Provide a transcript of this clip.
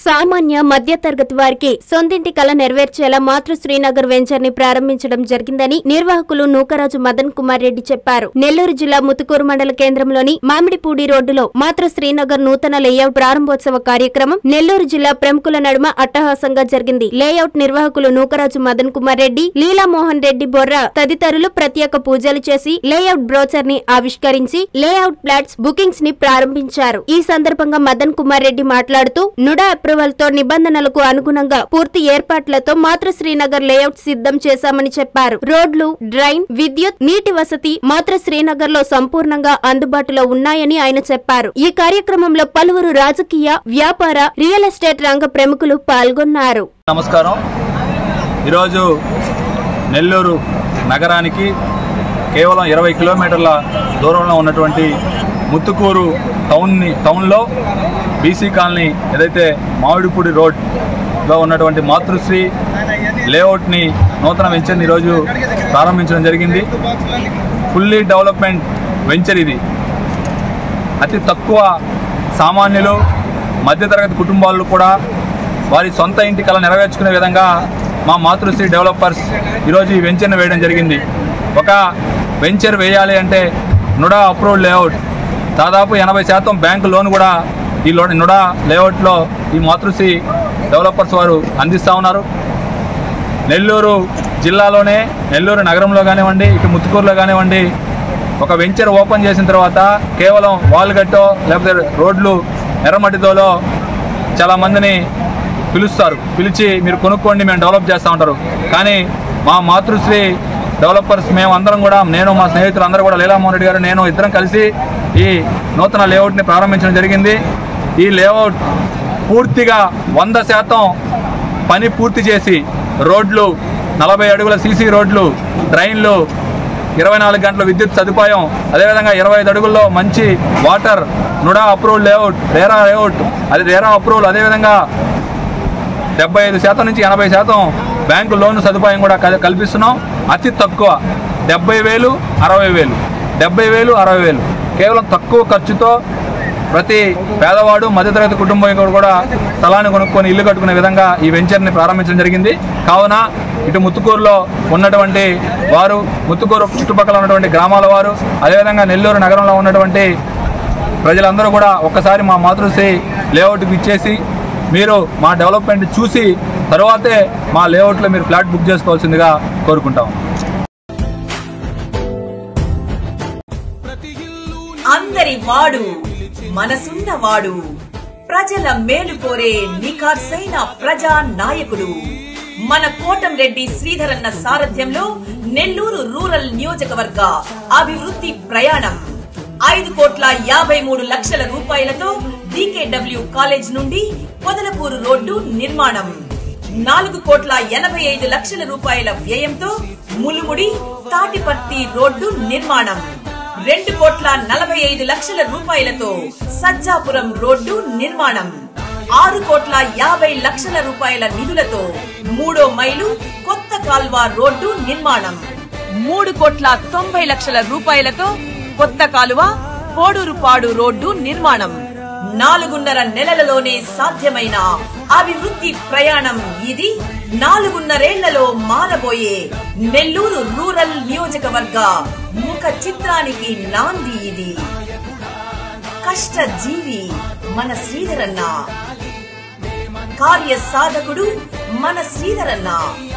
సామాన్య మధ్యతరగతి వారికి సొంతింటి కల నెరవేర్చేలా మాతృ శ్రీనగర్ వెంచర్ ని ప్రారంభించడం జరిగిందని నిర్వాహకులు నూకరాజు మదన్ కుమార్ రెడ్డి చెప్పారు నెల్లూరు జిల్లా ముతుకూరు మండల కేంద్రంలోని మామిడిపూడి రోడ్డులో మాతృ శ్రీనగర్ నూతన లేఅవుట్ ప్రారంభోత్సవ కార్యక్రమం నెల్లూరు జిల్లా ప్రముఖుల నడుమ అట్టహాసంగా జరిగింది లేఅవుట్ నిర్వాహకులు నూకరాజు మదన్ కుమార్ రెడ్డి లీలామోహన్ రెడ్డి బొర్రా తదితరులు ప్రత్యేక పూజలు చేసి లేఅవుట్ బ్రోచర్ ని ఆవిష్కరించి లేఅవుట్ ప్లాట్స్ బుకింగ్స్ ని ప్రారంభించారు ఈ సందర్భంగా మదన్ కుమార్ రెడ్డి మాట్లాడుతూ నుడా అప్రూవల్ తో నిబంధనలకు అనుగుణంగా పూర్తి ఏర్పాట్లతో మాతృశ్రీనగర్ లేఅవుట్ సిద్ధం చేశామని చెప్పారు రోడ్లు డ్రైన్ విద్యుత్ నీటి వసతి మాతృశ్రీనగర్ లో సంపూర్ణంగా అందుబాటులో ఉన్నాయని ఆయన చెప్పారు ఈ కార్యక్రమంలో పలువురు రాజకీయ వ్యాపార రియల్ ఎస్టేట్ రంగ ప్రముఖులు పాల్గొన్నారు నమస్కారం ఈరోజు నెల్లూరు నగరానికి కేవలం ఇరవై కిలోమీటర్ల దూరంలో ఉన్నటువంటి ముత్తుకూరు టౌన్ని టౌన్లో బీసీ కాలనీ ఏదైతే మామిడిపూడి రోడ్లో ఉన్నటువంటి మాతృశ్రీ లేఅవుట్ని నూతన వెంచర్ని ఈరోజు ప్రారంభించడం జరిగింది ఫుల్లీ డెవలప్మెంట్ వెంచర్ ఇది అతి తక్కువ సామాన్యులు మధ్యతరగతి కుటుంబాలు కూడా వారి సొంత ఇంటి కళ నెరవేర్చుకునే విధంగా మా మాతృశ్రీ డెవలపర్స్ ఈరోజు ఈ వెంచర్ని వేయడం జరిగింది ఒక వెంచర్ వేయాలి అంటే నుడా అప్రూవ్డ్ లేఅవుట్ దాదాపు ఎనభై శాతం బ్యాంకు లోన్ కూడా ఈ లో నుడా లేఅవుట్లో ఈ మాతృశ్రీ డెవలపర్స్ వారు అందిస్తూ ఉన్నారు నెల్లూరు జిల్లాలోనే నెల్లూరు నగరంలో కానివ్వండి ఇటు ముత్తుకూరులో కానివ్వండి ఒక వెంచర్ ఓపెన్ చేసిన తర్వాత కేవలం వాల్ గట్టో లేకపోతే రోడ్లు ఎర్రమట్టితోలో చాలామందిని పిలుస్తారు పిలిచి మీరు కొనుక్కోండి మేము డెవలప్ చేస్తూ ఉంటారు కానీ మా మాతృశ్రీ డెవలపర్స్ మేము అందరం కూడా నేను మా స్నేహితులు అందరూ కూడా లీలామోహన్ రెడ్డి గారు నేను ఇద్దరం కలిసి ఈ నూతన లేఅవుట్ని ప్రారంభించడం జరిగింది ఈ లేఅవుట్ పూర్తిగా వంద శాతం పని పూర్తి చేసి రోడ్లు నలభై అడుగుల సీసీ రోడ్లు ట్రైన్లు ఇరవై నాలుగు గంటల విద్యుత్ సదుపాయం అదేవిధంగా ఇరవై ఐదు అడుగుల్లో మంచి water NUDA approval layout RERA layout అది రేరా అప్రూవల్ అదేవిధంగా డెబ్బై ఐదు శాతం నుంచి ఎనభై శాతం బ్యాంకు లోన్ సదుపాయం కూడా కల్- కల్పిస్తున్నాం అతి తక్కువ డెబ్బై వేలు అరవై వేలు డెబ్బై వేలు అరవై వేలు కేవలం తక్కువ ఖర్చుతో ప్రతి పేదవాడు మధ్యతరగతి కుటుంబం కూడా స్థలాన్ని కొనుక్కొని ఇల్లు కట్టుకునే విధంగా ఈ వెంచర్ని ప్రారంభించడం జరిగింది కావున ఇటు ముత్తుకూరులో ఉన్నటువంటి వారు ముత్తుకూరు చుట్టుపక్కల ఉన్నటువంటి గ్రామాల వారు అదేవిధంగా నెల్లూరు నగరంలో ఉన్నటువంటి ప్రజలందరూ కూడా ఒక్కసారి మా మాతృశ్రీ లేఅవుట్కి ఇచ్చేసి మీరు మా డెవలప్మెంట్ చూసి తర్వాతే మా లేఅవుట్లో మీరు ఫ్లాట్ బుక్ చేసుకోవాల్సిందిగా కోరుకుంటాం అందరి వాడు మనసున్న వాడు ప్రజల మేలు కోరే నిఖార్సైన ప్రజా నాయకుడు మన కోటంరెడ్డి శ్రీధరన్న సారథ్యంలో నెల్లూరు రూరల్ నియోజకవర్గ అభివృద్ధి ప్రయాణం ఐదు కోట్ల యాభై మూడు లక్షల రూపాయలతో డీకేడబ్ల్యూ కాలేజ్ నుండి పొదలకూరు రోడ్డు నిర్మాణం నాలుగు కోట్ల ఎనభై ఐదు లక్షల రూపాయల వ్యయంతో ములుముడి తాటిపర్తి రోడ్డు నిర్మాణం రెండు కోట్ల నలభై ఐదు లక్షల రూపాయలతో సజ్జాపురం రోడ్డు నిర్మాణం ఆరు కోట్ల యాభై లక్షల రూపాయల నిధులతో మూడో మైలు కొత్త కాల్వ రోడ్డు నిర్మాణం మూడు కోట్ల తొంభై లక్షల రూపాయలతో కొత్త కాలువ కోడూరుపాడు రోడ్డు నిర్మాణం నాలుగున్నర నెలలలోనే సాధ్యమైన అభివృద్ధి ప్రయాణం ఇది నాలుగున్నరేళ్లలో మారబోయే నెల్లూరు రూరల్ నియోజకవర్గ ముఖ చిత్రానికి నాంది ఇది కష్ట జీవి మన శ్రీధరన్న కార్య సాధకుడు మన శ్రీధరన్న